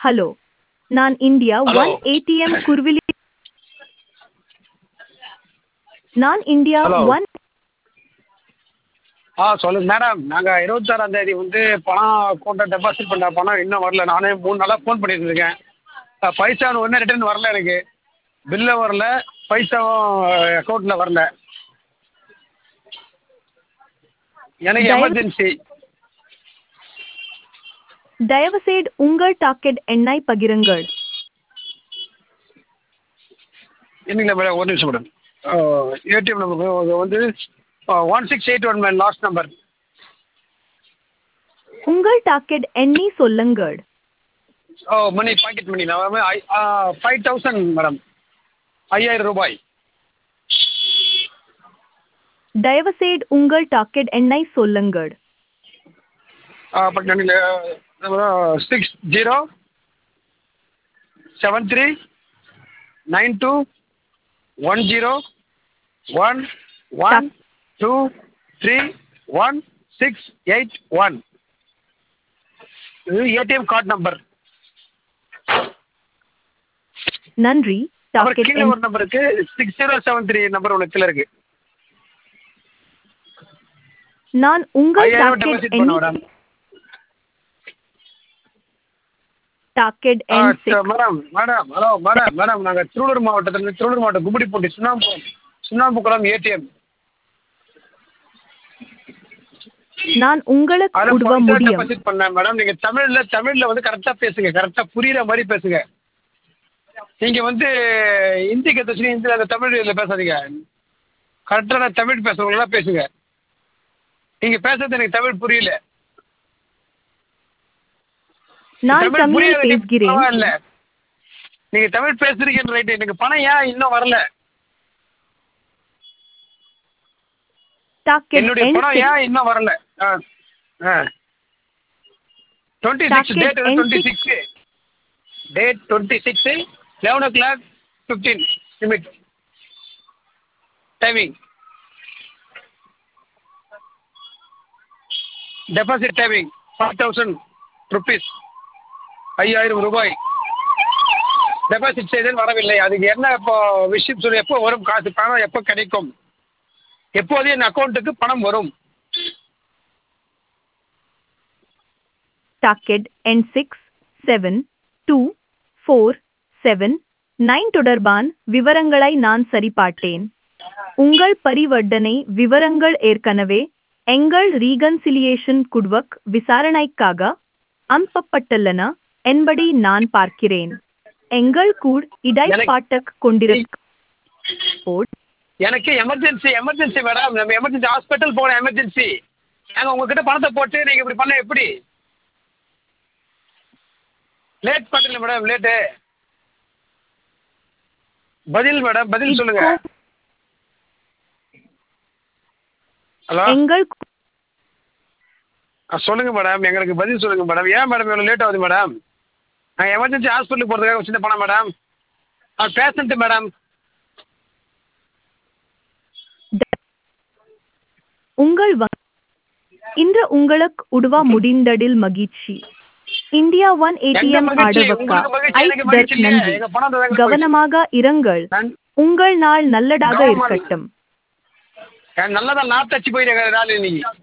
Hello நான் India Hello. One ATM குர்விலி நான் இந்தியா Hello. ஒன் ஆ சொல்லுங்க மேடம் நாங்கள் இருபத்தாறாம் தேதி வந்து பணம் அக்கௌண்ட்டில் டெபாசிட் பண்ண பணம் இன்னும் வரல நானே மூணு நாளாக ஃபோன் பண்ணிட்டு இருக்கேன் அஹ், பைசா ஒன்றும் ரிட்டர்ன் வரல எனக்கு பில்லும் வரல பைசாவும் அக்கௌண்ட்டில் வரல எனக்கு தயவு- எமர்ஜென்சி தயவுசெய்து உங்கள் டாக்கெட் எண்ணை பகிருங்கள் இல்லைங்களா மேடம் ஒரு நிமிஷம் மேடம் ஏடிஎம் நம்பர் வந்து one six eight one ma'am last number உங்கள் டாக்கெட் எண்ணி சொல்லுங்கள் ஓ மணி பாக்கெட் மணி நான் ஃபைவ் தௌசண்ட் மேடம் ஐயாயிரம் ரூபாய் தயவுசெய்து உங்கள் டாக்கெட் எண்ணை சொல்லுங்கள் but six zero seven three nine two one zero one one two three one six eight one இது ஏடிஎம் கார்டு நம்பர் நன்றி அப்புறம் டாக்கெட் கீழே எண் ஒரு நம்பர் இருக்கு six zero seven three number ஒன்று கீழே இருக்கு நான் உங்கள் ஐயாயிரம் டாக்கெட் டெபாசிட் பண்ண எண்ணி மேடம் டாக்கெட் எண் six. Madam madam hello madam madam நாங்கள் திருவள்ளூர் மாவட்டத்தில் திருவள்ளூர் மாவட்டம் கும்மிடிப்பூண்டி சுண்ணாம்பு சுண்ணாம்புக்குளம் ஏடிஎம் நான் உங்களுக்கு அதில் உதவ பைசா முடியும் டெபாசிட் பண்ணேன் மேடம் நீங்கள் தமிழில் தமிழில் வந்து கரெக்டாக பேசுங்க கரெக்டாக புரியுற மாதிரி பேசுங்க நீங்கள் வந்து ஹிந்தி கற்றுச்சு ஹிந்தியில் அந்த தமிழ் இதில் பேசாதீங்க கரெக்டான தமிழ் பேசுறவங்களாம் பேசுங்க நீங்கள் பேசுறது எனக்கு தமிழ் புரியல நான் தமிழ் தமிழில் புரியாது பேசுகிறேன் பரவாயில்ல நீங்க தமிழ் பேசுறீங்க ரைட் எனக்கு பணம் ஏன் இன்னும் வரல டாக்கெட் என்னுடைய எண் பணம் six. ஏன் இன்னும் வரல twenty six Docket date N twenty six. Six date twenty six eleven o'clock fifteen limit timing deposit timing five thousand rupees ஐயாயிரம் ரூபாய் டெபாசிட் செய்தல் வரவில்லை அதுக்கு என்ன இப்போ விஷயம் சொல்லி எப்போ வரும் காசு பணம் எப்போ கிடைக்கும் எப்போது என் அக்கௌண்ட்டுக்கு பணம் வரும் டாக்கெட் எண் six seven two four seven nine தொடர்பான விவரங்களை நான் சரிபார்த்தேன் உங்கள் பரிவர்த்தனை விவரங்கள் ஏற்கனவே எங்கள் ரீகன்சிலியேஷன் குடுவக் விசாரணைக்காக அனுப்பப்பட்டுள்ளன என்பதை நான் பார்க்கிறேன் எங்கள் கூட இடைப்பாட்டக் கொண்டிருக்க எனக்கு எமர்ஜென்சி எமர்ஜென்சி மேடம் நம்ம எமர்ஜென்சி ஹாஸ்பிட்டல் போகணும் எமர்ஜென்சி நாங்கள் உங்ககிட்ட பணத்தை போட்டு நீங்கள் இப்படி பண்ண எப்படி லேட் பண்ணுறீங்க மேடம் லேட்டு பதில் மேடம் பதில் சொல்லுங்க ஹலோ எங்கள் ஆ, சொல்லுங்க மேடம் எங்களுக்கு பதில் சொல்லுங்க மேடம் ஏன் மேடம் இவ்வளோ லேட் ஆகுது மேடம் நாங்கள் எமர்ஜென்சி ஹாஸ்பிட்டலுக்கு போகிறதுக்காக வச்சுருந்த பணம் மேடம் ஆ பேஷண்ட்டு மேடம் உங்கள் வ- இன்று உங்களுக்கு உதவ முடிந்ததில் மகிழ்ச்சி இந்தியா ஒன் ஏடிஎம் மகிழ்ச்சி? ஆடவக்கா உங்களுக்கு மகிழ்ச்சி, ஐ எனக்கு மகிழ்ச்சி இல்லையே. நன்றி எங்க பணம் தந்தாங்க கவனமாக இருங்கள் நான் உங்கள் நாள் நல்லதாக கவனமா- இருக்கட்டும் நல்லதா நாத்தச்சு போயிருக்காரு நாள் இன்னைக்கு